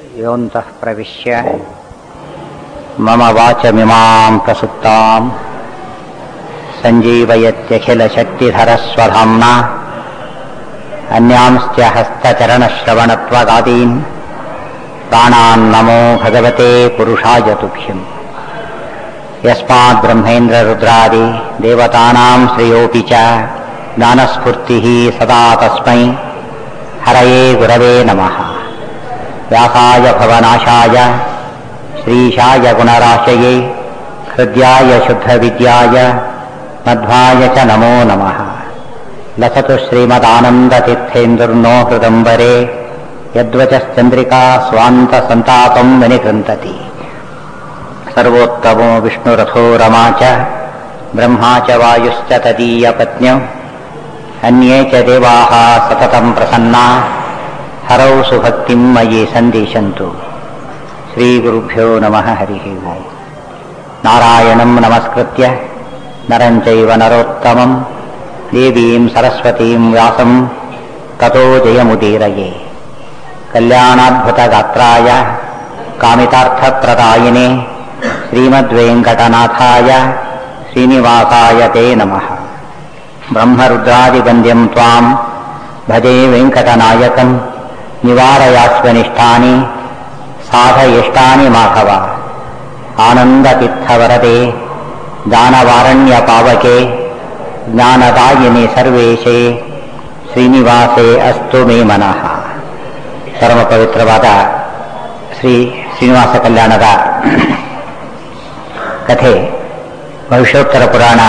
योऽन्तः प्रविश्य मम वाचमिमां प्रसुप्तां सञ्जीवयत्यखिलशक्तिधरस्वधाम्ना अन्यांश्च हस्तचरणश्रवणत्वगादीन् प्राणान्नमो भगवते पुरुषाय तुभ्यम् यस्माद्ब्रह्मेन्द्ररुद्रादि देवतानां श्रेयोऽपि च ज्ञानस्फूर्तिः सदा तस्मै हरये गुरवे नमः व्यासाय भवनाशाय श्रीशाय गुणराशये हृद्याय शुद्धविद्याय मध्वाय च नमो नमः लसतु श्रीमदानन्दतीर्थेन्दुर्नो हृदम्बरे यद्वचश्चन्द्रिका स्वान्तसन्तापं विनिकृन्तति सर्वोत्तमो विष्णुरथो रमा च ब्रह्मा च वायुश्च तदीयपत्न्यौ अन्ये च देवाः सततं प्रसन्ना हरौ सुभक्तिं मयि सन्दिशन्तु श्रीगुरुभ्यो नमः हरिः ओम् नारायणं नमस्कृत्य नरं चैव नरोत्तमं देवीं सरस्वतीं व्यासं ततो जयमुदीरये कल्याणाद्भुतगात्राय कामितार्थप्रदायिने श्रीमद्वेङ्कटनाथाय श्रीनिवासाय ते नमः ब्रह्मरुद्रादिवन्द्यं त्वां भजे वेङ्कटनायकं निवारयास्वनिष्ठानि साधयिष्टानि माधव आनन्दतीर्थवरदे दानवारण्यपावके ज्ञानदायिनि सर्वेशे ಶ್ರೀನಿವಾಸೇ ಅಸ್ತು ಮೇ ಮನಃ ಪರಮ ಪವಿತ್ರವಾದ ಶ್ರೀ ಶ್ರೀನಿವಾಸ ಕಲ್ಯಾಣದ ಕಥೆ ಭವಿಷ್ಯೋತ್ತರ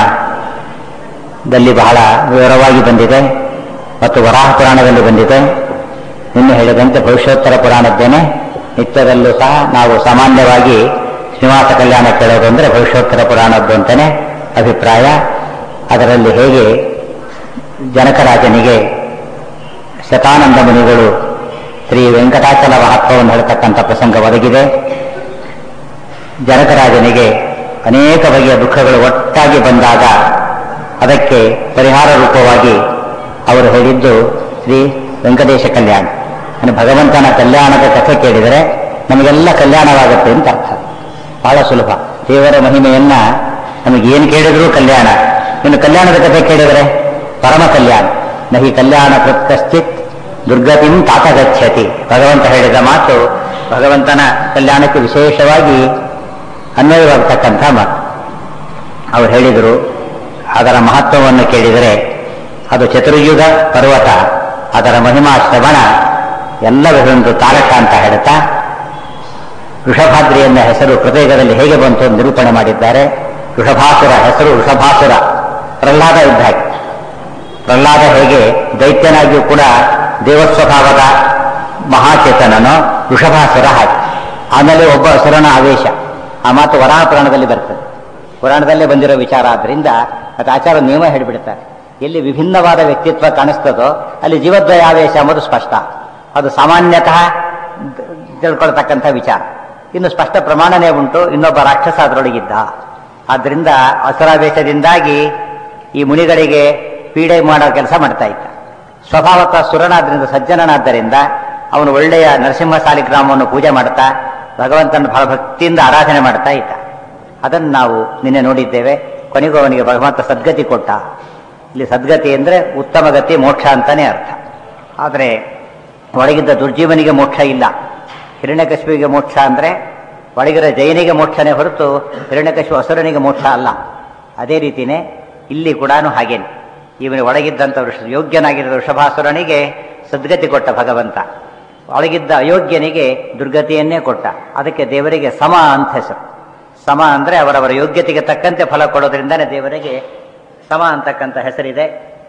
ಪುರಾಣದಲ್ಲಿ ಬಹಳ ವಿವರವಾಗಿ ಬಂದಿದೆ ಮತ್ತು ವರಾಹ ಪುರಾಣದಲ್ಲಿ ಬಂದಿದೆ ನಿನ್ನೆ ಹೇಳಿದಂತೆ ಭವಿಷ್ಯೋತ್ತರ ಪುರಾಣದ್ದೇನೆ ನಿತ್ಯದಲ್ಲೂ ಸಹ ನಾವು ಸಾಮಾನ್ಯವಾಗಿ ಶ್ರೀನಿವಾಸ ಕಲ್ಯಾಣ ಕೇಳೋದು ಅಂದರೆ ಭವಿಷ್ಯೋತ್ತರ ಪುರಾಣದ್ದು ಅಂತಲೇ ಅಭಿಪ್ರಾಯ ಅದರಲ್ಲಿ ಹೇಗೆ ಜನಕರಾಜನಿಗೆ ಶತಾನಂದ ಮುನಿಗಳು ಶ್ರೀ ವೆಂಕಟಾಚಲ ಮಹತ್ವವನ್ನು ಹೇಳ್ತಕ್ಕಂಥ ಪ್ರಸಂಗ ಒದಗಿದೆ ಜನಕರಾಜನಿಗೆ ಅನೇಕ ಬಗೆಯ ದುಃಖಗಳು ಒಟ್ಟಾಗಿ ಬಂದಾಗ ಅದಕ್ಕೆ ಪರಿಹಾರ ರೂಪವಾಗಿ ಅವರು ಹೇಳಿದ್ದು ಶ್ರೀ ವೆಂಕಟೇಶ ಕಲ್ಯಾಣ ಅಂದರೆ ಭಗವಂತನ ಕಲ್ಯಾಣದ ಕಥೆ ಕೇಳಿದರೆ ನಮಗೆಲ್ಲ ಕಲ್ಯಾಣವಾಗುತ್ತೆ ಅಂತ ಅರ್ಥ ಬಹಳ ಸುಲಭ ದೇವರ ಮಹಿಮೆಯನ್ನ ನಮಗೇನು ಕೇಳಿದರೂ ಕಲ್ಯಾಣ ಇನ್ನು ಕಲ್ಯಾಣದ ಕಥೆ ಕೇಳಿದರೆ ಪರಮ ಕಲ್ಯಾಣ ನಹಿ ಕಲ್ಯಾಣ ಕಶ್ಚಿತ್ ದುರ್ಗತಿಂ ತಾತಗಚ್ಚತಿ ಭಗವಂತ ಹೇಳಿದ ಮಾತು ಭಗವಂತನ ಕಲ್ಯಾಣಕ್ಕೆ ವಿಶೇಷವಾಗಿ ಅನ್ವಯವಾಗತಕ್ಕಂಥ ಮಾತು ಅವರು ಹೇಳಿದರು ಅದರ ಮಹತ್ವವನ್ನು ಕೇಳಿದರೆ ಅದು ಚತುರ್ಯುಗ ಪರ್ವತ ಅದರ ಮಹಿಮಾ ಶ್ರವಣ ಎಲ್ಲವರೊಂದು ತಾರಕ ಅಂತ ಹೇಳ್ತಾ ವೃಷಭಾದ್ರಿ ಎನ್ನ ಹೆಸರು ಪ್ರತ್ಯೇಕದಲ್ಲಿ ಹೇಗೆ ಬಂತು ಎಂದು ನಿರೂಪಣೆ ಮಾಡಿದ್ದಾರೆ ವೃಷಭಾಸುರ ಹೆಸರು ವೃಷಭಾಸುರ ಪ್ರಹ್ಲಾದ ಇದ್ದ ಹಾಗೆ ಪ್ರಹ್ಲಾದ ಹೇಗೆ ದೈತ್ಯನಾಗಿಯೂ ಕೂಡ ದೇವಸ್ವಭಾವದ ಮಹಾಚೇತನನು ವೃಷಭಾಸುರ ಹಾಗೆ ಆಮೇಲೆ ಒಬ್ಬ ಅಸುರನ ಆವೇಶ ಆ ಮಾತು ವರಾಹ ಪುರಾಣದಲ್ಲಿ ಬರ್ತದೆ ಪುರಾಣದಲ್ಲೇ ಬಂದಿರೋ ವಿಚಾರ ಆದ್ರಿಂದ ಅದು ಆಚಾರ ನಿಯಮ ಹೇಳಿಬಿಡ್ತಾರೆ ಎಲ್ಲಿ ವಿಭಿನ್ನವಾದ ವ್ಯಕ್ತಿತ್ವ ಕಾಣಿಸ್ತದೋ ಅಲ್ಲಿ ಜೀವದ್ವಯ ಆವೇಶ ಎಂಬುದು ಸ್ಪಷ್ಟ ಅದು ಸಾಮಾನ್ಯತಃ ತಿಳ್ಕೊಳ್ತಕ್ಕಂಥ ವಿಚಾರ ಇನ್ನು ಸ್ಪಷ್ಟ ಪ್ರಮಾಣನೇ ಉಂಟು ಇನ್ನೊಬ್ಬ ರಾಕ್ಷಸ ಅದರೊಳಗಿದ್ದ ಆದ್ರಿಂದ ಅಸುರಾವೇಶದಿಂದಾಗಿ ಈ ಮುನಿಗಳಿಗೆ ಪೀಡೆ ಮಾಡೋ ಕೆಲಸ ಮಾಡ್ತಾ ಇದ್ದ ಸ್ವಭಾವತಃ ಸುರನಾದ್ರಿಂದ ಸಜ್ಜನನಾದ್ದರಿಂದ ಅವನು ಒಳ್ಳೆಯ ನರಸಿಂಹ ಸಾಲಿಗ್ರಾಮವನ್ನು ಪೂಜೆ ಮಾಡ್ತಾ ಭಗವಂತನ ಬಹಳ ಭಕ್ತಿಯಿಂದ ಆರಾಧನೆ ಮಾಡ್ತಾ ಇದ್ದ ಅದನ್ನು ನಾವು ನಿನ್ನೆ ನೋಡಿದ್ದೇವೆ ಕೊನೆಗೂ ಅವನಿಗೆ ಭಗವಂತ ಸದ್ಗತಿ ಕೊಟ್ಟ ಇಲ್ಲಿ ಸದ್ಗತಿ ಅಂದರೆ ಉತ್ತಮ ಗತಿ ಮೋಕ್ಷ ಅಂತಾನೆ ಅರ್ಥ ಆದರೆ ಒಳಗಿದ್ದ ದುರ್ಜೀವನಿಗೆ ಮೋಕ್ಷ ಇಲ್ಲ ಹಿರಣ್ಯಕಶಿಪಿಗೆ ಮೋಕ್ಷ ಅಂದರೆ ಒಳಗಿರೋ ಜೈನಿಗೆ ಮೋಕ್ಷನೇ ಹೊರತು ಹಿರಣ್ಯಕಶಿಪು ಅಸುರನಿಗೆ ಮೋಕ್ಷ ಅಲ್ಲ ಅದೇ ರೀತಿಯೇ ಇಲ್ಲಿ ಕೂಡ ಹಾಗೇನೆ ಇವನು ಒಳಗಿದ್ದಂಥ ವೃಷ ಯೋಗ್ಯನಾಗಿರೋ ವೃಷಭಾಸುರನಿಗೆ ಸದ್ಗತಿ ಕೊಟ್ಟ ಭಗವಂತ ಒಳಗಿದ್ದ ಅಯೋಗ್ಯನಿಗೆ ದುರ್ಗತಿಯನ್ನೇ ಕೊಟ್ಟ ಅದಕ್ಕೆ ದೇವರಿಗೆ ಸಮ ಅಂತ ಹೆಸರು ಸಮ ಅಂದರೆ ಅವರವರ ಯೋಗ್ಯತೆಗೆ ತಕ್ಕಂತೆ ಫಲ ಕೊಡೋದ್ರಿಂದನೇ ದೇವರಿಗೆ ಸಮ ಅಂತಕ್ಕಂಥ ಹೆಸರಿದೆ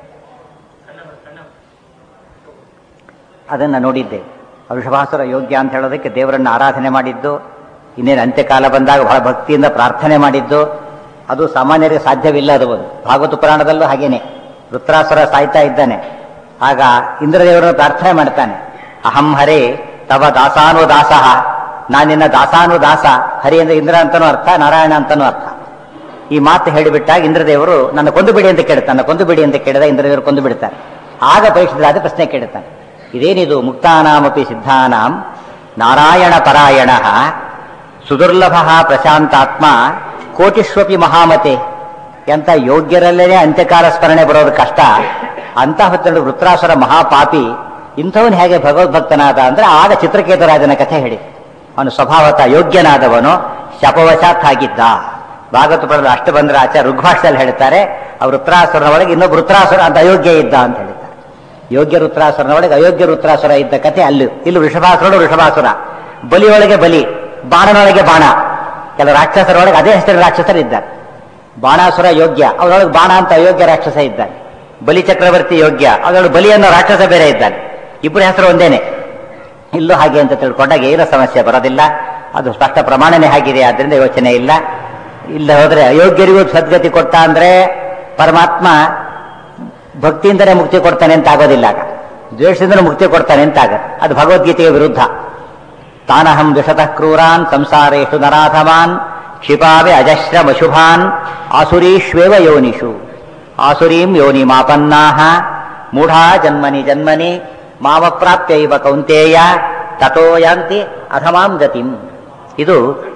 ಅದನ್ನು ನೋಡಿದ್ದೆ ವೃಷಭಾಸುರ ಯೋಗ್ಯ ಅಂತ ಹೇಳೋದಕ್ಕೆ ದೇವರನ್ನು ಆರಾಧನೆ ಮಾಡಿದ್ದು ಇನ್ನೇನು ಅಂತ್ಯಕಾಲ ಬಂದಾಗ ಬಹಳ ಭಕ್ತಿಯಿಂದ ಪ್ರಾರ್ಥನೆ ಮಾಡಿದ್ದು ಅದು ಸಾಮಾನ್ಯರಿಗೆ ಸಾಧ್ಯವಿಲ್ಲ ಅದು ಒಂದು ಭಾಗವತ ಪುರಾಣದಲ್ಲೂ ಹಾಗೇನೆ ವೃತ್ರಾಸುರ ಸಾಯ್ತಾ ಇದ್ದಾನೆ ಆಗ ಇಂದ್ರದೇವರನ್ನು ಪ್ರಾರ್ಥನೆ ಮಾಡ್ತಾನೆ ಅಹಂ ಹರೇ ತವ ದಾಸಾನು ದಾಸಃ ನಾನಿನ್ನ ದಾಸಾನು ದಾಸ ಹರಿ ಅಂದ್ರೆ ಇಂದ್ರ ಅಂತನೂ ಅರ್ಥ ನಾರಾಯಣ ಅಂತನೂ ಅರ್ಥ ಈ ಮಾತು ಹೇಳಿಬಿಟ್ಟಾಗ ಇಂದ್ರದೇವರು ನನ್ನ ಕೊಂದು ಬಿಡಿ ಅಂತ ಕೇಳ್ತಾನೆ ಕೊಂದು ಬಿಡಿ ಅಂತ ಕೇಳಿದ ಇಂದ್ರದೇವರು ಕೊಂದು ಬಿಡ್ತಾರೆ ಆಗ ಪರೀಕ್ಷಿತರಾದ ಪ್ರಶ್ನೆ ಕೇಳುತ್ತಾನೆ ಇದೇನಿದು ಮುಕ್ತಾನಾಮಪಿ ಸಿದ್ಧಾನಾಂ ನಾರಾಯಣ ಪರಾಯಣ ಸುದುರ್ಲಭ ಪ್ರಶಾಂತಾತ್ಮ ಕೋಟಿಷ್ವಪಿ ಮಹಾಮತೆ ಎಂತ ಯೋಗ್ಯರಲ್ಲೇ ಅಂತ್ಯಕಾಲ ಸ್ಮರಣೆ ಬರೋದು ಕಷ್ಟ ಅಂತ ಹೊತ್ತಲ್ಲಿ ವೃತ್ರಾಸುರ ಮಹಾಪಾಪಿ ಇಂಥವನು ಹೇಗೆ ಭಗವದ್ಭಕ್ತನಾದ ಅಂದ್ರೆ ಆಗ ಚಿತ್ರಕೇತರಾಜನ ಕಥೆ ಹೇಳಿ ಅವನು ಸ್ವಭಾವತ ಯೋಗ್ಯನಾದವನು ಶಪವಶಾತ್ ಆಗಿದ್ದ ಭಾಗವತ ಪಡೆದ ಅಷ್ಟು ಬಂದ್ರೆ ಆಚಾರ್ಯ ಋಗ್ಭಾಷದಲ್ಲಿ ಹೇಳ್ತಾರೆ ಆ ವೃತ್ರಾಸುರನ ಒಳಗೆ ಇನ್ನೊಬ್ಬ ವೃತ್ರಾಸುರ ಅಂತ ಅಯೋಗ್ಯ ಇದ್ದ ಅಂತ ಹೇಳ್ತಾರೆ ಯೋಗ್ಯ ವೃತ್ರಾಸುರನ ಒಳಗೆ ಅಯೋಗ್ಯ ವೃತ್ರಾಸುರ ಇದ್ದ ಕಥೆ ಅಲ್ಲಿ ಇಲ್ಲಿ ವೃಷಭಾಸುರನು ವೃಷಭಾಸುರ ಬಲಿಯೊಳಗೆ ಬಲಿ ಬಾಣನೊಳಗೆ ಬಾಣ ಕೆಲ ರಾಕ್ಷಸರೊಳಗೆ ಅದೇ ಹೆಸರಿನ ರಾಕ್ಷಸರಿದ್ದಾರೆ ಬಾಣಾಸುರ ಯೋಗ್ಯ ಅವರೊಳಗೆ ಬಾಣ ಅಂತ ಅಯೋಗ್ಯ ರಾಕ್ಷಸ ಇದ್ದಾನೆ ಬಲಿ ಚಕ್ರವರ್ತಿ ಯೋಗ್ಯ ಅವರೊಳಗೆ ಬಲಿ ಅನ್ನೋ ರಾಕ್ಷಸ ಬೇರೆ ಇದ್ದಾನೆ ಇಬ್ಬರ ಹೆಸರು ಒಂದೇನೆ ಇಲ್ಲೂ ಹಾಗೆ ಅಂತ ತಿಳ್ಕೊಂಡಾಗ ಏನು ಸಮಸ್ಯೆ ಬರೋದಿಲ್ಲ ಅದು ಸ್ಪಷ್ಟ ಪ್ರಮಾಣನೇ ಆಗಿದೆ ಆದ್ರಿಂದ ಯೋಚನೆ ಇಲ್ಲ ಇಲ್ಲ ಹೋದ್ರೆ ಅಯೋಗ್ಯರಿಗೂ ಸದ್ಗತಿ ಕೊಟ್ಟ ಅಂದ್ರೆ ಪರಮಾತ್ಮ ಭಕ್ತಿಯಿಂದಲೇ ಮುಕ್ತಿ ಕೊಡ್ತಾನೆ ಅಂತ ಆಗೋದಿಲ್ಲ ಆಗ ದ್ವೇಷದಿಂದಲೇ ಮುಕ್ತಿ ಕೊಡ್ತಾನೆ ಅಂತ ಆಗ ಅದು ಭಗವದ್ಗೀತೆಯ ವಿರುದ್ಧ ತಾನಹಂ ದ್ವಿಷತಃ ಕ್ರೂರಾನ್ ಸಂಸಾರೇಷು ನರಾಧಮಾನ್ ಕ್ಷಿಪಾವೆ ಅಜಶ್ರಮಶುಭಾನ್ ಆಸುರೀಷ್ವೇವ ಯೋನಿಷು ಆಸುರೀಂ ಯೋನಿಮಾಪನ್ನಾಹ ಮೂಢಾ ಜನ್ಮನಿ ಜನ್ಮನಿ ಮಾಮಪ್ರಾಪ್ಯೈವ ಕೌಂತೇಯ ತಥೋ ಯಾಂತಿ ಅಧಮಾಂ ಗತಿಂ ಇದು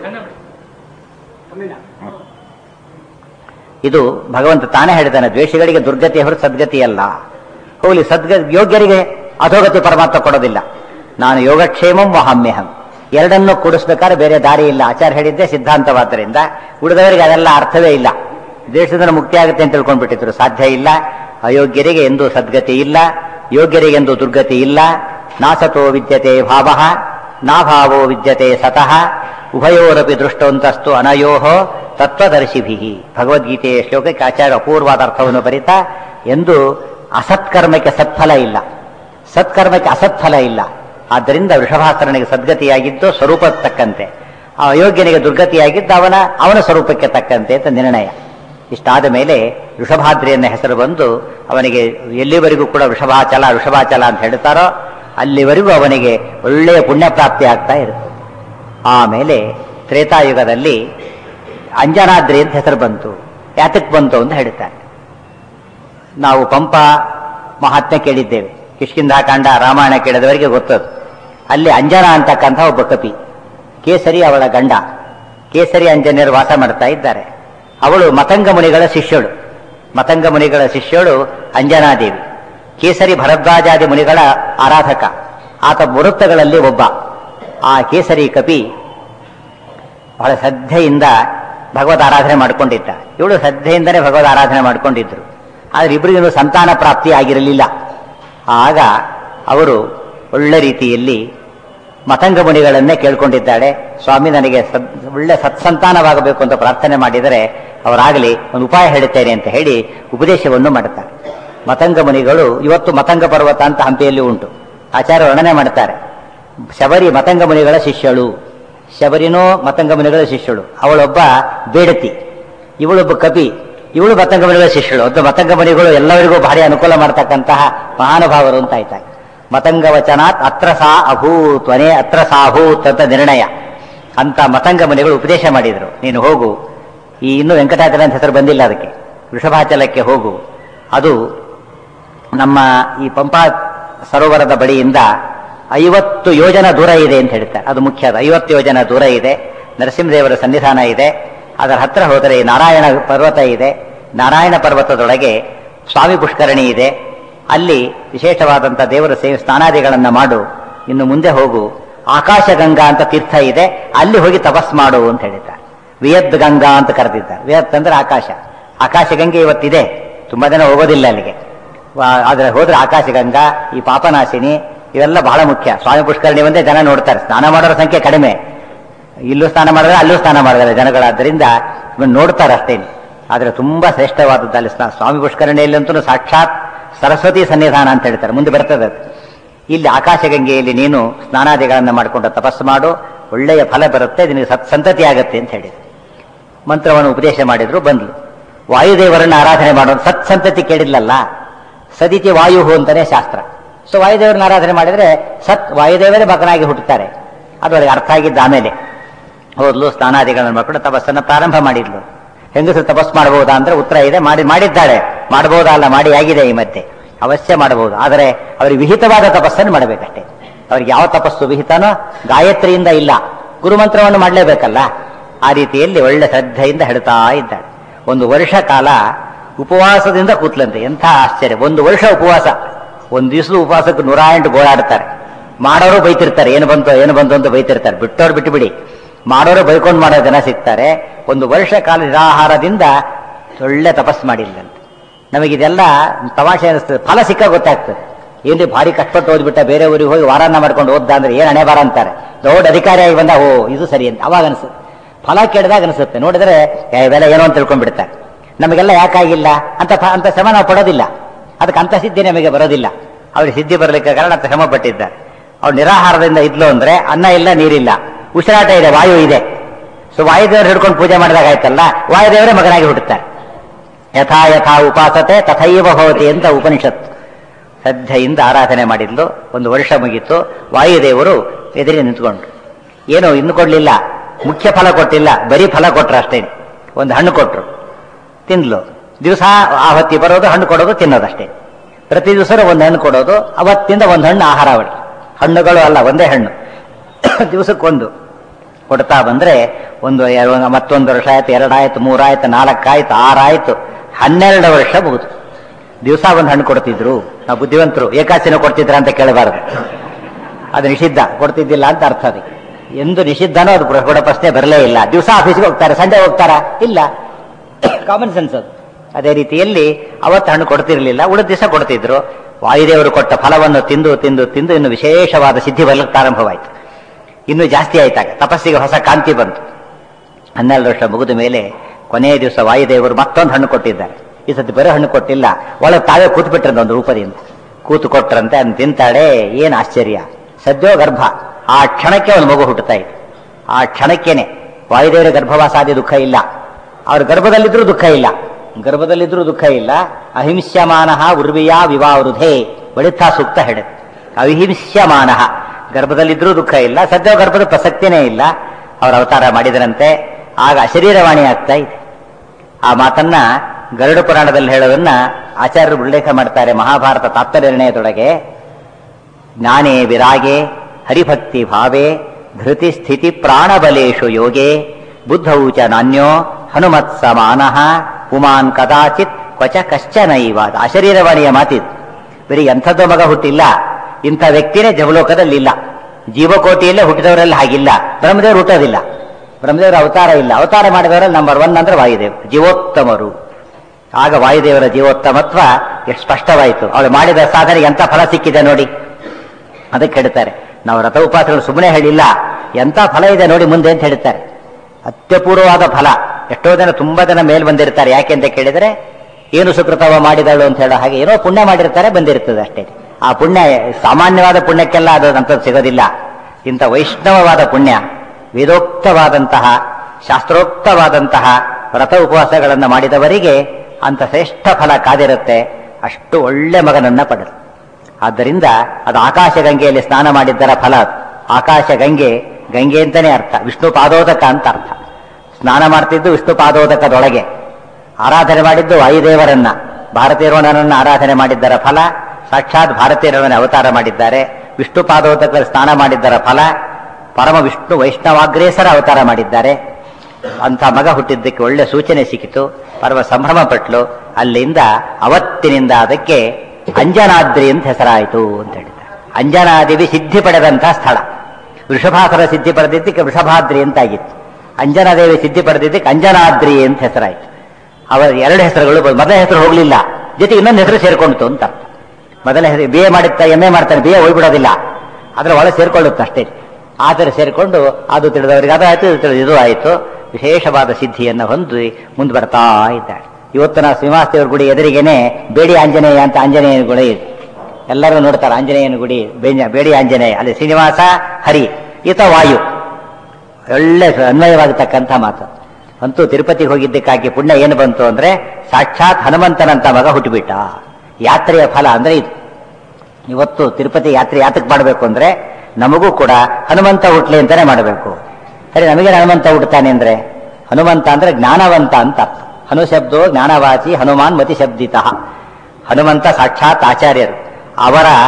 ಇದು ಭಗವಂತ ತಾನೇ ಹೇಳಿದ್ದಾನೆ ದ್ವೇಷಗಳಿಗೆ ದುರ್ಗತಿ ಹೊರ ಸದ್ಗತಿ ಅಲ್ಲ ಹೋಗ್ಲಿ ಸದ್ಗ ಯೋಗ್ಯರಿಗೆ ಅಧೋಗತಿ ಪರಮಾತ್ಮ ಕೊಡೋದಿಲ್ಲ ನಾನು ಯೋಗಕ್ಷೇಮಂ ವಹಾಮ್ಯಹಂ ಎರಡನ್ನೂ ಕೂಡಿಸ್ಬೇಕಾದ್ರೆ ಬೇರೆ ದಾರಿ ಇಲ್ಲ ಆಚಾರ್ಯ ಹೇಳಿದ್ದೆ ಸಿದ್ಧಾಂತವಾದ್ದರಿಂದ ಉಳಿದವರಿಗೆ ಅದೆಲ್ಲ ಅರ್ಥವೇ ಇಲ್ಲ ದೇಶದಿಂದ ಮುಕ್ತಿ ಆಗುತ್ತೆ ಅಂತ ತಿಳ್ಕೊಂಡ್ಬಿಟ್ಟಿದ್ರು ಸಾಧ್ಯ ಇಲ್ಲ ಅಯೋಗ್ಯರಿಗೆ ಎಂದೂ ಸದ್ಗತಿ ಇಲ್ಲ ಯೋಗ್ಯರಿಗೆ ಎಂದೂ ದುರ್ಗತಿ ಇಲ್ಲ ನಾಸತೋ ವಿದ್ಯತೆ ಭಾವ ನಾಭಾವೋ ವಿದ್ಯತೆ ಸತಃ ಉಭಯೋರಪಿ ದೃಷ್ಟವಂತಸ್ತು ಅನಯೋಹೋ ತತ್ವದರ್ಶಿಭಿ ಭಗವದ್ಗೀತೆಯ ಶ್ಲೋಕಕ್ಕೆ ಆಚಾರ್ಯ ಅಪೂರ್ವಾದ ಅರ್ಥವನ್ನು ಬರಿತಾ ಎಂದು ಅಸತ್ಕರ್ಮಕ್ಕೆ ಸತ್ಫಲ ಇಲ್ಲ ಸತ್ಕರ್ಮಕ್ಕೆ ಅಸತ್ಫಲ ಇಲ್ಲ ಆದ್ದರಿಂದ ವೃಷಭಾಸರನಿಗೆ ಸದ್ಗತಿಯಾಗಿದ್ದು ಸ್ವರೂಪ ತಕ್ಕಂತೆ ಆ ಅಯೋಗ್ಯನಿಗೆ ದುರ್ಗತಿಯಾಗಿದ್ದು ಅವನ ಅವನ ಸ್ವರೂಪಕ್ಕೆ ತಕ್ಕಂತೆ ಅಂತ ನಿರ್ಣಯ ಇಷ್ಟಾದ ಮೇಲೆ ವೃಷಭಾದ್ರಿ ಎನ್ನ ಹೆಸರು ಬಂದು ಅವನಿಗೆ ಎಲ್ಲಿವರೆಗೂ ಕೂಡ ವೃಷಭಾಚಲ ವೃಷಭಾಚಲ ಅಂತ ಹೇಳ್ತಾರೋ ಅಲ್ಲಿವರೆಗೂ ಅವನಿಗೆ ಒಳ್ಳೆಯ ಪುಣ್ಯ ಪ್ರಾಪ್ತಿ ಆಗ್ತಾ ಇರುತ್ತೆ ಆಮೇಲೆ ತ್ರೇತಾಯುಗದಲ್ಲಿ ಅಂಜನಾದ್ರಿ ಅಂತ ಹೆಸರು ಬಂತು ಯಾತಕ್ ಬಂತು ಅಂತ ಹೇಳ್ತಾರೆ ನಾವು ಪಂಪ ಮಹಾತ್ಮೆ ಕೇಳಿದ್ದೇವೆ ಕಿಷ್ಕಿಂಧಾಕಾಂಡ ರಾಮಾಯಣ ಕೇಳಿದವರಿಗೆ ಗೊತ್ತದು ಅಲ್ಲಿ ಅಂಜನ ಅಂತಕ್ಕಂಥ ಒಬ್ಬ ಕಪಿ ಕೇಸರಿ ಅವಳ ಗಂಡ ಕೇಸರಿ ಅಂಜನೇಯರು ವಾಸ ಮಾಡ್ತಾ ಇದ್ದಾರೆ ಅವಳು ಮತಂಗ ಮುನಿಗಳ ಶಿಷ್ಯಳು ಮತಂಗ ಮುನಿಗಳ ಶಿಷ್ಯಳು ಅಂಜನಾದೇವಿ ಕೇಸರಿ ಭರದ್ವಾಜಾದಿ ಮುನಿಗಳ ಆರಾಧಕ ಆತ ಮುರುತ್ತಗಳಲ್ಲಿ ಒಬ್ಬ ಆ ಕೇಸರಿ ಕಪಿ ಬಹಳ ಶ್ರದ್ಧೆಯಿಂದ ಭಗವದ್ ಆರಾಧನೆ ಮಾಡಿಕೊಂಡಿದ್ದ ಇವಳು ಶ್ರದ್ಧೆಯಿಂದನೇ ಭಗವದ್ ಆರಾಧನೆ ಮಾಡಿಕೊಂಡಿದ್ರು ಆದ್ರೆ ಇಬ್ಬರಿಗೂ ಸಂತಾನ ಪ್ರಾಪ್ತಿ ಆಗಿರಲಿಲ್ಲ ಆಗ ಅವರು ಒಳ್ಳೆ ರೀತಿಯಲ್ಲಿ ಮತಂಗ ಮುನಿಗಳನ್ನೇ ಕೇಳ್ಕೊಂಡಿದ್ದಾಳೆ ಸ್ವಾಮಿ ನನಗೆ ಸದ್ ಒಳ್ಳೆ ಸತ್ಸಂತಾನವಾಗಬೇಕು ಅಂತ ಪ್ರಾರ್ಥನೆ ಮಾಡಿದರೆ ಅವರಾಗಲಿ ಒಂದು ಉಪಾಯ ಹೇಳುತ್ತೇನೆ ಅಂತ ಹೇಳಿ ಉಪದೇಶವನ್ನು ಮಾಡುತ್ತಾರೆ ಮತಂಗ ಮುನಿಗಳು ಇವತ್ತು ಮತಂಗ ಪರ್ವತ ಅಂತ ಹಂಪಿಯಲ್ಲಿ ಉಂಟು ಆಚಾರ್ಯ ವರ್ಣನೆ ಮಾಡ್ತಾರೆ ಶಬರಿ ಮತಂಗ ಮುನಿಗಳ ಶಿಷ್ಯಳು ಶಬರಿನೂ ಮತಂಗ ಮುನಿಗಳ ಶಿಷ್ಯಳು ಅವಳೊಬ್ಬ ಬೇಡತಿ ಇವಳೊಬ್ಬ ಕಪಿ ಇವಳು ಮತಂಗ ಮುನಿಗಳ ಶಿಷ್ಯಳು ಅದು ಮತಂಗ ಮುನಿಗಳು ಎಲ್ಲರಿಗೂ ಭಾರಿ ಅನುಕೂಲ ಮಾಡ್ತಕ್ಕಂತಹ ಮಹಾನುಭಾವರು ಅಂತ ಆಯ್ತಾಗ ಮತಂಗ ವಚನಾತ್ ಅತ್ರ ಸಾ ಅಭೂತ್ ವನೇ ಅತ್ರ ಸಾಭೂತ್ ಅಂತ ನಿರ್ಣಯ ಅಂತ ಮತಂಗ ಮುನಿಗಳು ಉಪದೇಶ ಮಾಡಿದರು ನೀನು ಹೋಗು ಈ ಇನ್ನೂ ವೆಂಕಟಾಚಲ ಅಂತ ಹೆಸರು ಬಂದಿಲ್ಲ ಅದಕ್ಕೆ ವೃಷಭಾಚಲಕ್ಕೆ ಹೋಗು ಅದು ನಮ್ಮ ಈ ಪಂಪಾ ಸರೋವರದ ಬಳಿಯಿಂದ ಐವತ್ತು ಯೋಜನ ದೂರ ಇದೆ ಅಂತ ಹೇಳ್ತಾರೆ ಅದು ಮುಖ್ಯ ಅದು ಐವತ್ತು ಯೋಜನ ದೂರ ಇದೆ ನರಸಿಂಹದೇವರ ಸನ್ನಿಧಾನ ಇದೆ ಅದರ ಹತ್ರ ಹೋದರೆ ನಾರಾಯಣ ಪರ್ವತ ಇದೆ ನಾರಾಯಣ ಪರ್ವತದೊಳಗೆ ಸ್ವಾಮಿ ಪುಷ್ಕರಣಿ ಇದೆ ಅಲ್ಲಿ ವಿಶೇಷವಾದಂಥ ದೇವರ ಸೇವೆ ಸ್ನಾನಾದಿಗಳನ್ನ ಮಾಡು ಇನ್ನು ಮುಂದೆ ಹೋಗು ಆಕಾಶ ಗಂಗಾ ಅಂತ ತೀರ್ಥ ಇದೆ ಅಲ್ಲಿ ಹೋಗಿ ತಪಸ್ ಮಾಡು ಅಂತ ಹೇಳಿದ್ದಾರೆ ವಿಯದ್ ಗಂಗಾ ಅಂತ ಕರೆದಿದ್ದಾರೆ ವಿಯತ್ ಅಂದ್ರೆ ಆಕಾಶ ಆಕಾಶ ಗಂಗೆ ಇವತ್ತಿದೆ ತುಂಬಾ ಜನ ಹೋಗೋದಿಲ್ಲ ಅಲ್ಲಿಗೆ ವಾ- ಆದ್ರೆ ಹೋದ್ರೆ ಆಕಾಶ ಗಂಗಾ ಈ ಪಾಪನಾಶಿನಿ ಇವೆಲ್ಲ ಬಹಳ ಮುಖ್ಯ ಸ್ವಾಮಿ ಪುಷ್ಕರಣಿ ಒಂದೇ ಜನ ನೋಡ್ತಾರೆ ಸ್ನಾನ ಮಾಡೋರ ಸಂಖ್ಯೆ ಕಡಿಮೆ ಇಲ್ಲೂ ಸ್ನಾನ ಮಾಡಿದ್ರೆ ಅಲ್ಲೂ ಸ್ನಾನ ಮಾಡಿದ್ದಾರೆ ಜನಗಳಾದ್ದರಿಂದ ಇವ್ನು ನೋಡ್ತಾರೆ ಅಷ್ಟೇನು ಆದ್ರೆ ತುಂಬಾ ಶ್ರೇಷ್ಠವಾದದ್ದು ಅಲ್ಲಿ ಸ್ನಾ- ಸ್ವಾಮಿ ಪುಷ್ಕರಣಿಯಲ್ಲಂತೂ ಸಾಕ್ಷಾತ್ ಸರಸ್ವತಿ ಸನ್ನಿಧಾನ ಅಂತ ಹೇಳ್ತಾರೆ ಮುಂದೆ ಬರ್ತದೆ ಅದು. ಇಲ್ಲಿ ಆಕಾಶಗಂಗೆಯಲ್ಲಿ ನೀನು ಸ್ನಾನಾದಿಗಳನ್ನ ಮಾಡಿಕೊಂಡು ತಪಸ್ಸು ಮಾಡು ಒಳ್ಳೆಯ ಫಲ ಬರುತ್ತೆ ನಿನಗೆ ಸತ್ ಸಂತತಿ ಆಗತ್ತೆ ಅಂತ ಹೇಳಿದ್ರು ಮಂತ್ರವನ್ನು ಉಪದೇಶ ಮಾಡಿದ್ರು ಬಂದ್ಲು ವಾಯುದೇವರನ್ನ ಆರಾಧನೆ ಮಾಡೋದು ಸತ್ ಸಂತತಿ ಕೇಳಿಲ್ಲಲ್ಲ ಸದಿತಿ ವಾಯು ಅಂತಾನೆ ಶಾಸ್ತ್ರ ಸೊ ವಾಯುದೇವರನ್ನ ಆರಾಧನೆ ಮಾಡಿದ್ರೆ ಸತ್ ವಾಯುದೇವರೇ ಮಗನಾಗಿ ಹುಟ್ಟುತ್ತಾರೆ ಅದು ಅವರಿಗೆ ಅರ್ಥ ಆಗಿದ್ದ ಆಮೇಲೆ ಹೋದ್ಲು ಸ್ನಾನಾದಿಗಳನ್ನು ಮಾಡ್ಕೊಂಡು ತಪಸ್ಸನ್ನು ಪ್ರಾರಂಭ ಮಾಡಿದ್ಲು ಹೆಂಗಸರು ತಪಸ್ ಮಾಡಬಹುದಾ ಅಂದ್ರೆ ಉತ್ತರ ಇದೆ ಮಾಡಿ ಮಾಡಿದ್ದಾಳೆ ಮಾಡಬಹುದಾ ಅಲ್ಲ ಮಾಡಿ ಆಗಿದೆ ಈ ಮಧ್ಯೆ ಅವಶ್ಯ ಮಾಡಬಹುದು ಆದರೆ ಅವರಿಗೆ ವಿಹಿತವಾದ ತಪಸ್ಸನ್ನು ಮಾಡಬೇಕಷ್ಟೇ ಅವ್ರಿಗೆ ಯಾವ ತಪಸ್ಸು ವಿಹಿತನೋ ಗಾಯತ್ರಿಯಿಂದ ಇಲ್ಲ ಗುರುಮಂತ್ರವನ್ನು ಮಾಡಲೇಬೇಕಲ್ಲ ಆ ರೀತಿಯಲ್ಲಿ ಒಳ್ಳೆ ಶ್ರದ್ಧೆಯಿಂದ ಹೇಳ್ತಾ ಇದ್ದಾಳೆ ಒಂದು ವರ್ಷ ಕಾಲ ಉಪವಾಸದಿಂದ ಕೂತ್ಲಂತೆ ಎಂಥ ಆಶ್ಚರ್ಯ ಒಂದು ವರ್ಷ ಉಪವಾಸ ಒಂದು ದಿವಸದ ಉಪವಾಸಕ್ಕೆ ನೂರ ಎಂಟು ಗೋಳಾಡ್ತಾರೆ ಮಾಡೋರು ಬೈತಿರ್ತಾರೆ ಏನು ಬಂತು ಏನು ಬಂತು ಅಂತ ಬೈತಿರ್ತಾರೆ ಬಿಟ್ಟವ್ರು ಬಿಟ್ಟು ಬಿಡಿ ಮಾಡೋರು ಬೈಕೊಂಡು ಮಾಡೋ ಜನ ಸಿಗ್ತಾರೆ ಒಂದು ವರ್ಷ ಕಾಲ ನಿರಾಹಾರದಿಂದ ಒಳ್ಳೆ ತಪಸ್ ಮಾಡಿಲ್ಲಂತೆ ನಮಗಿದೆಲ್ಲ ತಮಾಷೆ ಅನಿಸ್ತದೆ ಫಲ ಸಿಕ್ಕ ಗೊತ್ತಾಗ್ತದೆ ಏನ್ರಿ ಭಾರಿ ಕಷ್ಟಪಟ್ಟು ಓದ್ಬಿಟ್ಟ ಬೇರೆ ಊರಿಗೆ ಹೋಗಿ ವಾರಾನ್ನ ಮಾಡ್ಕೊಂಡು ಓದ್ದ ಅಂದ್ರೆ ಏನ್ ಹಣೆ ಬಾರ ಅಂತಾರೆ ದೊಡ್ಡ ಅಧಿಕಾರಿಯಾಗಿ ಬಂದ ಓ ಇದು ಸರಿ ಅಂತ ಅವಾಗ ಅನಿಸುತ್ತೆ ಫಲ ಕೆಡದಾಗ ಅನಿಸುತ್ತೆ ನೋಡಿದ್ರೆ ಏ, ಇವೆಲ್ಲ ಏನೋ ಅಂತ ತಿಳ್ಕೊಂಡ್ಬಿಡ್ತಾರೆ ನಮಗೆಲ್ಲ ಯಾಕಾಗಿಲ್ಲ ಅಂತ ಫ- ಅಂತ ಶ್ರಮ ನಾವು ಪಡೋದಿಲ್ಲ ಅದಕ್ಕೆ ಅಂತ ಸಿದ್ಧಿ ನಮಗೆ ಬರೋದಿಲ್ಲ ಅವ್ರಿಗೆ ಸಿದ್ಧಿ ಬರಲಿಕ್ಕೆ ಕಾರಣ ಅಂತ ಶ್ರಮ ಪಟ್ಟಿದ್ದಾರೆ ಅವ್ರು ನಿರಾಹಾರದಿಂದ ಇದ್ಲು ಅಂದ್ರೆ ಅನ್ನ ಇಲ್ಲ ನೀರಿಲ್ಲ ಉಸಿರಾಟ ಇದೆ ವಾಯು ಇದೆ ಸೊ ವಾಯುದೇವರು ಹಿಡ್ಕೊಂಡು ಪೂಜೆ ಮಾಡಿದಾಗ ಆಯ್ತಲ್ಲ ವಾಯುದೇವರೇ ಮಗನಾಗಿ ಹುಟ್ಟುತ್ತಾರೆ ಯಥಾ ಯಥಾ ಉಪಾಸತೆ ತಥೈವ ಭವತಿ ಅಂತ ಉಪನಿಷತ್ತು ಶ್ರದ್ಧೆಯಿಂದ ಆರಾಧನೆ ಮಾಡಿದ್ಲು ಒಂದು ವರ್ಷ ಮುಗೀತು ವಾಯುದೇವರು ಎದುರಿ ನಿಂತ್ಕೊಂಡ್ರು ಏನು ಇನ್ನು ಕೊಡ್ಲಿಲ್ಲ ಮುಖ್ಯ ಫಲ ಕೊಟ್ಟಿಲ್ಲ ಬರೀ ಫಲ ಕೊಟ್ರು ಅಷ್ಟೇ ಒಂದು ಹಣ್ಣು ಕೊಟ್ರು ತಿಂದ್ಲು ದಿವಸ ಆ ಹೊತ್ತಿ ಬರೋದು ಹಣ್ಣು ಕೊಡೋದು ತಿನ್ನೋದಷ್ಟೇ ಪ್ರತಿ ದಿವಸ ಒಂದು ಹಣ್ಣು ಕೊಡೋದು ಅವತ್ತಿಂದ ಒಂದು ಹಣ್ಣು ಆಹಾರ ಅವಳಿಗೆ ಹಣ್ಣುಗಳು ಅಲ್ಲ ಒಂದೇ ಹಣ್ಣು ದಿವಸಕ್ಕೊಂದು ಕೊಡ್ತಾ ಬಂದ್ರೆ ಒಂದು ಎರ- ಮತ್ತೊಂದು ವರ್ಷ ಆಯ್ತು ಎರಡಾಯ್ತು ಮೂರಾಯ್ತು ನಾಲ್ಕಾಯ್ತು ಆರಾಯ್ತು ಹನ್ನೆರಡು ವರ್ಷ ಮುಗಿದು ದಿವಸ ಒಂದು ಹಣ್ಣು ಕೊಡ್ತಿದ್ರು ನಾವು ಬುದ್ಧಿವಂತರು ಏಕಾಸಿನ ಕೊಡ್ತಿದ್ರ ಅಂತ ಕೇಳಬಾರದು ಅದು ನಿಷಿದ್ಧ ಕೊಡ್ತಿದ್ದಿಲ್ಲ ಅಂತ ಅರ್ಥ ಅದಕ್ಕೆ ಎಂದು ನಿಷಿದ್ಧನೋ ಅದು ಕೊಡೋ ಪ್ರಶ್ನೆ ಬರಲೇ ಇಲ್ಲ ದಿವಸ ಆಫೀಸ್ಗೆ ಹೋಗ್ತಾರೆ ಸಂಡೆ ಹೋಗ್ತಾರಾ ಇಲ್ಲ ಕಾಮನ್ ಸೆನ್ಸ್ ಅದು ಅದೇ ರೀತಿಯಲ್ಲಿ ಅವತ್ತು ಹಣ್ಣು ಕೊಡ್ತಿರ್ಲಿಲ್ಲ ಉಳಿದ ದಿವಸ ಕೊಡ್ತಿದ್ರು ವಾಯುದೇವರು ಕೊಟ್ಟ ಫಲವನ್ನು ತಿಂದು ತಿಂದು ತಿಂದು ಇನ್ನು ವಿಶೇಷವಾದ ಸಿದ್ಧಿ ಬರಲಿಕ್ಕೆ ಆರಂಭವಾಯಿತು ಇನ್ನು ಜಾಸ್ತಿ ಆಯ್ತಾಗ ತಪಸ್ಸಿಗೆ ಹೊಸ ಕಾಂತಿ ಬಂತು ಹನ್ನೆರಡು ವರ್ಷ ಮುಗಿದ ಮೇಲೆ ಕೊನೆಯ ದಿವಸ ವಾಯುದೇವರು ಮತ್ತೊಂದು ಹಣ್ಣು ಕೊಟ್ಟಿದ್ದಾರೆ ಈ ಸತಿ ಬರೀ ಹಣ್ಣು ಕೊಟ್ಟಿಲ್ಲ ಒಳಗೆ ತಾವೇ ಕೂತು ಬಿಟ್ರಂತ ಒಂದು ರೂಪದಿಂದ ಕೂತು ಕೊಟ್ರಂತೆ ಅದನ್ನ ತಿಂತಾಳೆ ಏನ್ ಆಶ್ಚರ್ಯ ಸದ್ಯೋ ಗರ್ಭ ಆ ಕ್ಷಣಕ್ಕೆ ಒಂದು ಮಗು ಹುಟ್ಟುತ್ತಾ ಇತ್ತು ಆ ಕ್ಷಣಕ್ಕೇನೆ ವಾಯುದೇವರ ಗರ್ಭವಾಸ ಆದಿ ದುಃಖ ಇಲ್ಲ ಅವ್ರ ಗರ್ಭದಲ್ಲಿದ್ರೂ ದುಃಖ ಇಲ್ಲ ಗರ್ಭದಲ್ಲಿದ್ರೂ ದುಃಖ ಇಲ್ಲ ಅಹಿಂಸ್ಯಮಾನ ಉರ್ವಿಯ ವಿವಾವೃಧೆ ಬಳಿತಾ ಸೂಕ್ತ ಹೇಳ ಅವಿಹಿಂಸ್ಯಮಾನ ಗರ್ಭದಲ್ಲಿದ್ರೂ ದುಃಖ ಇಲ್ಲ ಸದ್ಯ ಗರ್ಭದ ಪ್ರಸಕ್ತಿನೇ ಇಲ್ಲ ಅವರ ಅವತಾರ ಮಾಡಿದರಂತೆ ಆಗ ಅಶರೀರವಾಣಿ ಆಗ್ತಾ ಇದೆ ಆ ಮಾತನ್ನ ಗರುಡ ಪುರಾಣದಲ್ಲಿ ಹೇಳೋದನ್ನ ಆಚಾರ್ಯರು ಉಲ್ಲೇಖ ಮಾಡ್ತಾರೆ ಮಹಾಭಾರತ ತಾತ್ಪರ್ಯ ನಿರ್ಣಯದೊಳಗೆ ಜ್ಞಾನೇ ವಿರಾಗೆ ಹರಿಭಕ್ತಿ ಭಾವೆ ಧೃತಿ ಸ್ಥಿತಿ ಪ್ರಾಣಬಲೇಶು ಯೋಗೆ ಬುದ್ಧೌ ಚ ನಾನ್ಯೋ ಹನುಮತ್ ಸಮಾನಃ ಪುಮಾನ್ ಕದಾಚಿತ್ ಕ್ವಚ ಕಶ್ಚನೈವ ಅದು ಅಶರೀರವಾಣಿಯ ಮಾತಿದು ಬರೀ ಎಂಥದ್ದೋ ಮಗ ಹುಟ್ಟಿಲ್ಲ ಇಂಥ ವ್ಯಕ್ತಿನೇ ಜವಲೋಕದಲ್ಲಿ ಇಲ್ಲ ಜೀವಕೋಟಿಯಲ್ಲೇ ಹುಟ್ಟಿದವರೆಲ್ಲ ಹಾಗಿಲ್ಲ ಬ್ರಹ್ಮದೇವರು ಹುಟ್ಟೋದಿಲ್ಲ ಬ್ರಹ್ಮದೇವರ ಅವತಾರ ಇಲ್ಲ ಅವತಾರ ಮಾಡಿದವರಲ್ಲಿ ನಂಬರ್ ಒನ್ ಅಂದ್ರೆ ವಾಯುದೇವ್ ಜೀವೋತ್ತಮರು ಆಗ ವಾಯುದೇವರ ಜೀವೋತ್ತಮತ್ವ ಎಷ್ಟು ಸ್ಪಷ್ಟವಾಯಿತು ಅವಳು ಮಾಡಿದ ಸಾಧನೆಗೆ ಎಂತ ಫಲ ಸಿಕ್ಕಿದೆ ನೋಡಿ ಅದಕ್ಕೆ ಹೇಳ್ತಾರೆ ನಾವು ರಥ ಉಪಾಸಗಳು ಸುಮ್ಮನೆ ಹೇಳಿಲ್ಲ ಎಂತ ಫಲ ಇದೆ ನೋಡಿ ಮುಂದೆ ಅಂತ ಹೇಳ್ತಾರೆ ಅತ್ಯಪೂರ್ವವಾದ ಫಲ ಎಷ್ಟೋ ಜನ ತುಂಬಾ ಜನ ಮೇಲ್ ಬಂದಿರ್ತಾರೆ ಯಾಕೆ ಅಂತ ಕೇಳಿದ್ರೆ ಏನು ಸುಕೃತವ ಮಾಡಿದಳು ಅಂತ ಹೇಳೋ ಹಾಗೆ ಏನೋ ಪುಣ್ಯ ಮಾಡಿರ್ತಾರೆ ಬಂದಿರ್ತದೆ ಅಷ್ಟೇ ಆ ಪುಣ್ಯ ಸಾಮಾನ್ಯವಾದ ಪುಣ್ಯಕ್ಕೆಲ್ಲ ಅದು ಅಂತದ್ದು ಸಿಗೋದಿಲ್ಲ ಇಂಥ ವೈಷ್ಣವವಾದ ಪುಣ್ಯ ವೇದೋಕ್ತವಾದಂತಹ ಶಾಸ್ತ್ರೋಕ್ತವಾದಂತಹ ವ್ರತ ಉಪವಾಸಗಳನ್ನು ಮಾಡಿದವರಿಗೆ ಅಂತ ಶ್ರೇಷ್ಠ ಫಲ ಕಾದಿರುತ್ತೆ ಅಷ್ಟು ಒಳ್ಳೆ ಮಗನನ್ನ ಪಡೆದು ಆದ್ದರಿಂದ ಅದು ಆಕಾಶ ಗಂಗೆಯಲ್ಲಿ ಸ್ನಾನ ಮಾಡಿದ್ದರ ಫಲ ಅದು ಆಕಾಶ ಗಂಗೆ ಗಂಗೆ ಅಂತಾನೆ ಅರ್ಥ ವಿಷ್ಣು ಪಾದೋದಕ ಅಂತ ಅರ್ಥ ಸ್ನಾನ ಮಾಡ್ತಿದ್ದು ವಿಷ್ಣು ಪಾದೋದಕದೊಳಗೆ ಆರಾಧನೆ ಮಾಡಿದ್ದು ವಾಯುದೇವರನ್ನ ಭಾರತೀಯರೋಣನನ್ನ ಆರಾಧನೆ ಮಾಡಿದ್ದರ ಫಲ ಸಾಕ್ಷಾತ್ ಭಾರತೀಯರವನ್ನ ಅವತಾರ ಮಾಡಿದ್ದಾರೆ ವಿಷ್ಣು ಪಾದೋದಕದಲ್ಲಿ ಸ್ನಾನ ಮಾಡಿದ್ದರ ಫಲ ಪರಮ ವಿಷ್ಣು ವೈಷ್ಣವಾಗ್ರೇಸರ ಅವತಾರ ಮಾಡಿದ್ದಾರೆ ಅಂತ ಮಗ ಹುಟ್ಟಿದ್ದಕ್ಕೆ ಒಳ್ಳೆ ಸೂಚನೆ ಸಿಕ್ಕಿತು ಪರಮ ಸಂಭ್ರಮ ಪಟ್ಲು ಅಲ್ಲಿಂದ ಅವತ್ತಿನಿಂದ ಅದಕ್ಕೆ ಅಂಜನಾದ್ರಿ ಅಂತ ಹೆಸರಾಯಿತು ಅಂತ ಹೇಳಿದ್ದಾರೆ ಅಂಜನಾದೇವಿ ಸಿದ್ಧಿ ಪಡೆದಂತಹ ಸ್ಥಳ ವೃಷಭಾಸರ ಸಿದ್ಧಿ ಪಡೆದಿದ್ದಕ್ಕೆ ವೃಷಭಾದ್ರಿ ಅಂತಾಗಿತ್ತು ಅಂಜನಾದೇವಿ ಸಿದ್ಧಿ ಪಡೆದಿದ್ದಕ್ಕೆ ಅಂಜನಾದ್ರಿ ಅಂತ ಹೆಸರಾಯಿತು ಅವರ ಎರಡು ಹೆಸರುಗಳು ಬಂದು- ಮೊದಲ ಹೆಸರು ಹೋಗ್ಲಿಲ್ಲ ಜೊತೆಗೆ ಇನ್ನೊಂದು ಹೆಸರು ಸೇರ್ಕೊಂಡಿತು ಅಂತ ಅರ್ಥ. ಮೊದಲ ಹೆಸರು ಬಿ ಎ ಮಾಡಿರ್ತಾ ಎಂ ಎ ಮಾಡ್ತಾನೆ ಬಿ ಎ ಹೋಗ್ಬಿಡೋದಿಲ್ಲ ಅದ್ರ ಒಳಗೆ ಸೇರ್ಕೊಳ್ಳುತ್ತೆ ಅಷ್ಟೇ ಆ ಥರ ಸೇರ್ಕೊಂಡು ಅದು ತಿಳಿದವರಿಗೆ ಅದು ಆಯ್ತು ಇದು ತಿಳಿದು ಇದು ಆಯಿತು ವಿಶೇಷವಾದ ಸಿದ್ಧಿಯನ್ನು ಹೊಂದಿ ಮುಂದೆ ಬರ್ತಾ ಇದ್ದಾಳೆ ಇವತ್ತು ನಾವು ಶ್ರೀನಿವಾಸ ಗುಡಿ ಎದುರಿಗೇನೆ ಬೇಡಿ ಆಂಜನೇಯ ಅಂತ ಆಂಜನೇಯನ ಗುಡಿ ಇದೆ ಎಲ್ಲರೂ ನೋಡ್ತಾರೆ ಆಂಜನೇಯನ ಗುಡಿ ಬೇಂಜ- ಬೇಡಿ ಆಂಜನೇಯ ಅಲ್ಲಿ ಶ್ರೀನಿವಾಸ ಹರಿ ಈತ ವಾಯು ಒಳ್ಳೆ ಅನ್ವಯವಾಗತಕ್ಕಂಥ ಮಾತು ಅಂತೂ ತಿರುಪತಿಗೆ ಹೋಗಿದ್ದಕ್ಕಾಗಿ ಪುಣ್ಯ ಏನು ಬಂತು ಅಂದ್ರೆ ಸಾಕ್ಷಾತ್ ಹನುಮಂತನಂತ ಮಗ ಹುಟ್ಟುಬಿಟ್ಟ ಯಾತ್ರೆಯ ಫಲ ಅಂದ್ರೆ ಇದು ಇವತ್ತು ತಿರುಪತಿ ಯಾತ್ರೆ ಯಾತಕ್ಕೆ ಮಾಡಬೇಕು ಅಂದ್ರೆ ನಮಗೂ ಕೂಡ ಹನುಮಂತ ಹುಟ್ಲಿ ಅಂತಾನೆ ಮಾಡಬೇಕು ಸರಿ ನಮಗೆ ಹನುಮಂತ ಹುಟ್ಟುತ್ತಾನೆ ಅಂದ್ರೆ ಹನುಮಂತ ಅಂದ್ರೆ ಜ್ಞಾನವಂತ ಅಂತ ಅರ್ಥ ಹನು ಶಬ್ದೋ ಜ್ಞಾನವಾಚಿ ಹನುಮಾನ್ ಮತಿ ಶಬ್ದಿತ ಹನುಮಂತ ಸಾಕ್ಷಾತ್ ಆಚಾರ್ಯರು ಅವರ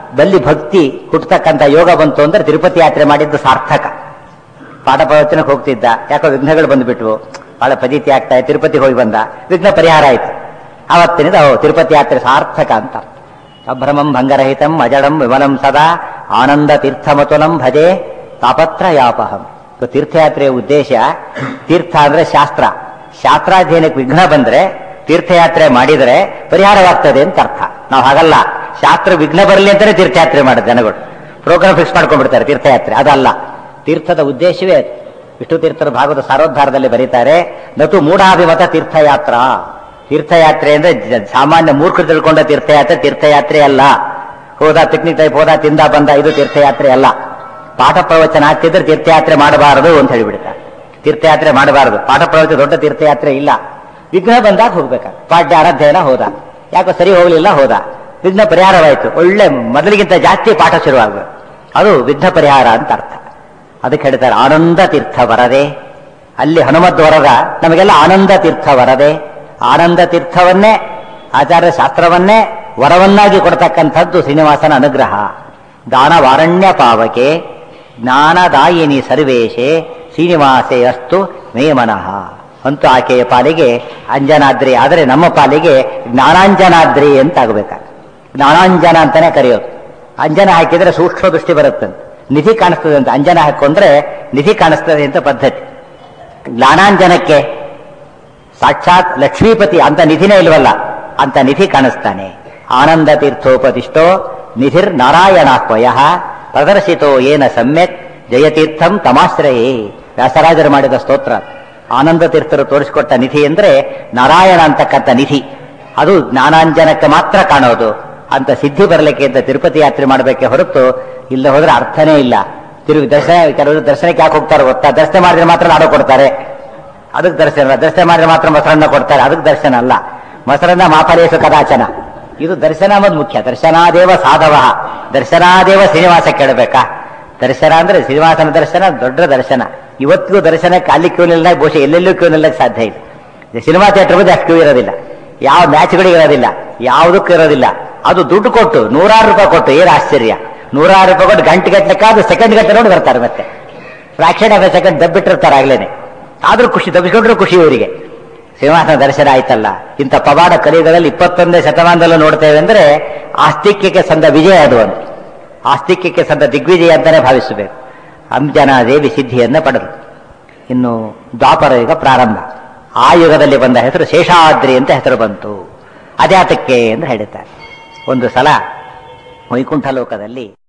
ಬಲ್ಲಿ ಭಕ್ತಿ ಹುಟ್ಟತಕ್ಕಂಥ ಯೋಗ ಬಂತು ಅಂದ್ರೆ ತಿರುಪತಿ ಯಾತ್ರೆ ಮಾಡಿದ್ದು ಸಾರ್ಥಕ ಪಾಠ ಪ್ರವಚನಕ್ಕೆ ಹೋಗ್ತಿದ್ದ ಯಾಕೋ ವಿಘ್ನಗಳು ಬಂದ್ಬಿಟ್ವು ಬಹಳ ಫಜೀತಿ ಆಗ್ತಾ ಇದೆ ತಿರುಪತಿ ಹೋಗಿ ಬಂದ ವಿಘ್ನ ಪರಿಹಾರ ಆಯ್ತು ಆವತ್ತಿನಿಂದ ಓ ತಿರುಪತಿ ಯಾತ್ರೆ ಸಾರ್ಥಕ ಅಂತ ಅಭ್ರಮಂ ಭಂಗರಹಿತಂ ಅಜಡಂ ವಿಮಲಂ ಸದಾ ಆನಂದ ತೀರ್ಥಮತುಲಂ ಭಜೆ ತಾಪತ್ರಯಾಪಹಂ ಸೊ ತೀರ್ಥಯಾತ್ರೆಯ ಉದ್ದೇಶ ತೀರ್ಥ ಅಂದ್ರೆ ಶಾಸ್ತ್ರ ಶಾಸ್ತ್ರಾಧ್ಯಯನಕ್ಕೆ ವಿಘ್ನ ಬಂದ್ರೆ ತೀರ್ಥಯಾತ್ರೆ ಮಾಡಿದರೆ ಪರಿಹಾರವಾಗ್ತದೆ ಅಂತ ಅರ್ಥ ನಾವು ಹಾಗಲ್ಲ ಶಾಸ್ತ್ರ ವಿಘ್ನ ಬರಲಿ ಅಂತಾನೆ ತೀರ್ಥಯಾತ್ರೆ ಮಾಡೋದು ಜನಗಳು ಪ್ರೋಗ್ರಾಮ್ ಫಿಕ್ಸ್ ಮಾಡ್ಕೊಂಡ್ಬಿಡ್ತಾರೆ ತೀರ್ಥಯಾತ್ರೆ ಅದಲ್ಲ ತೀರ್ಥದ ಉದ್ದೇಶವೇ ಅದು. ವಿಷ್ಣು ತೀರ್ಥರ ಭಾಗದ ಸಾರೋದ್ಧಾರದಲ್ಲಿ ಬರೀತಾರೆ ನತು ಮೂಢಾಭಿಮತ ತೀರ್ಥಯಾತ್ರಾ ತೀರ್ಥಯಾತ್ರೆ ಅಂದ್ರೆ ಜ- ಸಾಮಾನ್ಯ ಮೂರ್ಖರು ತಿಳ್ಕೊಂಡ ತೀರ್ಥಯಾತ್ರೆ ತೀರ್ಥಯಾತ್ರೆ ಅಲ್ಲ ಹೋದ ಪಿಕ್ನಿಕ್ ಟೈಪ್ ಹೋದ ತಿಂದ ಬಂದ ಇದು ತೀರ್ಥಯಾತ್ರೆ ಅಲ್ಲ ಪಾಠ ಪ್ರವಚನ ಆಗ್ತಿದ್ರೆ ತೀರ್ಥಯಾತ್ರೆ ಮಾಡಬಾರದು ಅಂತ ಹೇಳಿಬಿಡ್ತಾರೆ ತೀರ್ಥಯಾತ್ರೆ ಮಾಡಬಾರದು ಪಾಠ ಪ್ರವಚನ ದೊಡ್ಡ ತೀರ್ಥಯಾತ್ರೆ ಇಲ್ಲ ವಿಘ್ನ ಬಂದಾಗ ಹೋಗ್ಬೇಕು ಪಾಠ್ಯ ಅನಧ್ಯಯನ ಹೋದ ಯಾಕೋ ಸರಿ ಹೋಗ್ಲಿಲ್ಲ ಹೋದ ವಿಘ್ನ ಪರಿಹಾರವಾಯಿತು ಒಳ್ಳೆ ಮೊದಲಿಗಿಂತ ಜಾಸ್ತಿ ಪಾಠ ಶುರುವಾಗಬೇಕು ಅದು ವಿಘ್ನ ಪರಿಹಾರ ಅಂತ ಅರ್ಥ ಅದಕ್ಕೆ ಹೇಳ್ತಾರೆ ಆನಂದ ತೀರ್ಥ ವರದೆ ಅಲ್ಲಿ ಹನುಮದ್ ವರದ ನಮಗೆಲ್ಲ ಆನಂದ ತೀರ್ಥ ವರದೆ ಆನಂದ ತೀರ್ಥವನ್ನೇ ಆಚಾರ್ಯ ಶಾಸ್ತ್ರವನ್ನೇ ವರವನ್ನಾಗಿ ಕೊಡ್ತಕ್ಕಂಥದ್ದು ಶ್ರೀನಿವಾಸನ ಅನುಗ್ರಹ ದಾನವಾರಣ್ಯ ಪಾವಕೆ ಜ್ಞಾನದಾಯಿನಿ ಸರ್ವೇಶೆ ಶ್ರೀನಿವಾಸೇ ಅಸ್ತು ಮೇ ಮನಃ ಅಂತೂ ಆಕೆಯ ಪಾಲಿಗೆ ಅಂಜನಾದ್ರಿ ಆದರೆ ನಮ್ಮ ಪಾಲಿಗೆ ಜ್ಞಾನಾಂಜನಾದ್ರಿ ಅಂತ ಆಗ್ಬೇಕಾಗ ಜ್ಞಾನಾಂಜನ ಅಂತಾನೆ ಕರೆಯೋದು ಅಂಜನ ಹಾಕಿದ್ರೆ ಸೂಕ್ಷ್ಮ ದೃಷ್ಟಿ ಬರುತ್ತಂತೆ ನಿಧಿ ಕಾಣಿಸ್ತದೆ ಅಂತ ಅಂಜನ ಹಾಕೊಂಡ್ರೆ ನಿಧಿ ಕಾಣಿಸ್ತದೆ ಅಂತ ಪದ್ಧತಿ ಜ್ಞಾನಾಂಜನಕ್ಕೆ ಸಾಕ್ಷಾತ್ ಲಕ್ಷ್ಮೀಪತಿ ಅಂತ ನಿಧಿನೇ ಇಲ್ವಲ್ಲ ಅಂತ ನಿಧಿ ಕಾಣಿಸ್ತಾನೆ ಆನಂದ ತೀರ್ಥೋಪದಿಷ್ಟೋ ನಿಧಿರ್ ನಾರಾಯಣಾಹ್ವಯ ಪ್ರದರ್ಶಿತೋ ಏನ ಸಮ್ಯಕ್ ಜಯತೀರ್ಥಂ ತಮಾಶ್ರಯೇ ವ್ಯಾಸರಾಜರು ಮಾಡಿದ ಸ್ತೋತ್ರ ಆನಂದ ತೀರ್ಥರು ತೋರಿಸಿಕೊಟ್ಟ ನಿಧಿ ಅಂದ್ರೆ ನಾರಾಯಣ ಅಂತಕ್ಕಂಥ ನಿಧಿ ಅದು ಜ್ಞಾನಾಂಜನಕ್ಕೆ ಮಾತ್ರ ಕಾಣೋದು ಅಂತ ಸಿದ್ಧಿ ಬರಲಿಕ್ಕೆ ಅಂತ ತಿರುಪತಿ ಯಾತ್ರೆ ಮಾಡಬೇಕೆ ಹೊರತು ಇಲ್ಲ ಹೋದ್ರೆ ಅರ್ಥನೇ ಇಲ್ಲ ತಿರುಗಿ ದರ್ಶನ ಕೆಲವರು ದರ್ಶನಕ್ಕೆ ಯಾಕೆ ಹೋಗ್ತಾರೆ ಗೊತ್ತಾ ದರ್ಶನ ಮಾಡಿದ್ರೆ ಮಾತ್ರ ನಾಡು ಕೊಡ್ತಾರೆ ಅದಕ್ಕೆ ದರ್ಶನ ಅಲ್ಲ ದರ್ಶನ ಮಾಡಿದ್ರೆ ಮಾತ್ರ ಮೊಸರನ್ನ ಕೊಡ್ತಾರೆ ಅದಕ್ಕೆ ದರ್ಶನ ಅಲ್ಲ ಮೊಸರನ್ನ ಮಾಫಲೇಸು ಕದಾಚನ ಇದು ದರ್ಶನ ಅನ್ನೋದು ಮುಖ್ಯ ದರ್ಶನಾದೇವ ಸಾಧವ ದರ್ಶನಾದೇವ ಶ್ರೀನಿವಾಸ ಕೇಳಬೇಕಾ ದರ್ಶನ ಅಂದ್ರೆ ಶ್ರೀನಿವಾಸನ ದರ್ಶನ ದೊಡ್ಡ ದರ್ಶನ ಇವತ್ತಿಗೂ ದರ್ಶನಕ್ಕೆ ಅಲ್ಲಿ ಕ್ಯೂ ನಿಲ್ಲ ಬಹುಶಃ ಎಲ್ಲೆಲ್ಲೂ ಕ್ಯೂ ನಿಲ್ಲಕ್ಕೆ ಸಾಧ್ಯ ಇಲ್ಲ ಈ ಸಿನಿಮಾ ಥಿಯೇಟರ್ ಬಂದು ಅಷ್ಟು ಕ್ಯೂ ಇರೋದಿಲ್ಲ ಯಾವ ಮ್ಯಾಚ್ಗಳಿಗೆ ಇರೋದಿಲ್ಲ ಯಾವುದಕ್ಕೂ ಇರೋದಿಲ್ಲ ಅದು ದುಡ್ಡು ಕೊಟ್ಟು ನೂರಾರು ರೂಪಾಯಿ ಕೊಟ್ಟು ಏನು ಆಶ್ಚರ್ಯ ನೂರಾರು ರೂಪಾಯಿ ಕೊಟ್ಟು ಗಂಟೆ ಗಟ್ಟಲೆ ಸೆಕೆಂಡ್ ಗಂಟೆ ನೋಡಿ ಬರ್ತಾರೆ ಮತ್ತೆ ಫ್ರಾಕ್ಷನ್ ಆಫ್ ಸೆಕೆಂಡ್ ದಬ್ಬಿಟ್ಟಿರ್ತಾರೆ ಆಗ್ಲೇನೆ ಆದ್ರೂ ಖುಷಿ ದಬ್ಬಿಕೊಂಡ್ರು ಖುಷಿ ಇವರಿಗೆ ಸಿಂಹಾಸನ ದರ್ಶನ ಆಯ್ತಲ್ಲ ಇಂಥ ಪವಾಡ ಕಲಿಯುಗದಲ್ಲಿ ಇಪ್ಪತ್ತೊಂದನೇ ಶತಮಾನದಲ್ಲೂ ನೋಡ್ತೇವೆ ಅಂದ್ರೆ ಆಸ್ತಿಕ್ಯಕ್ಕೆ ಸಂದ ವಿಜಯ ಅದು ಅಂತ ಆಸ್ತಿಕ್ಯಕ್ಕೆ ಸಂದ ದಿಗ್ವಿಜಯ ಅಂತಾನೆ ಭಾವಿಸಬೇಕು ಅಂಜನಾ ದೇವಿ ಸಿದ್ಧಿಯನ್ನ ಪಡೆದು ಇನ್ನು ದ್ವಾಪರ ಯುಗ ಪ್ರಾರಂಭ ಆ ಯುಗದಲ್ಲಿ ಬಂದ ಹೆಸರು ಶೇಷಾದ್ರಿ ಅಂತ ಹೆಸರು ಬಂತು ಅದ್ಯಾತಕ್ಕೆ ಎಂದು ಹೇಳುತ್ತಾರೆ ಒಂದು ಸಲ ವೈಕುಂಠ ಲೋಕದಲ್ಲಿ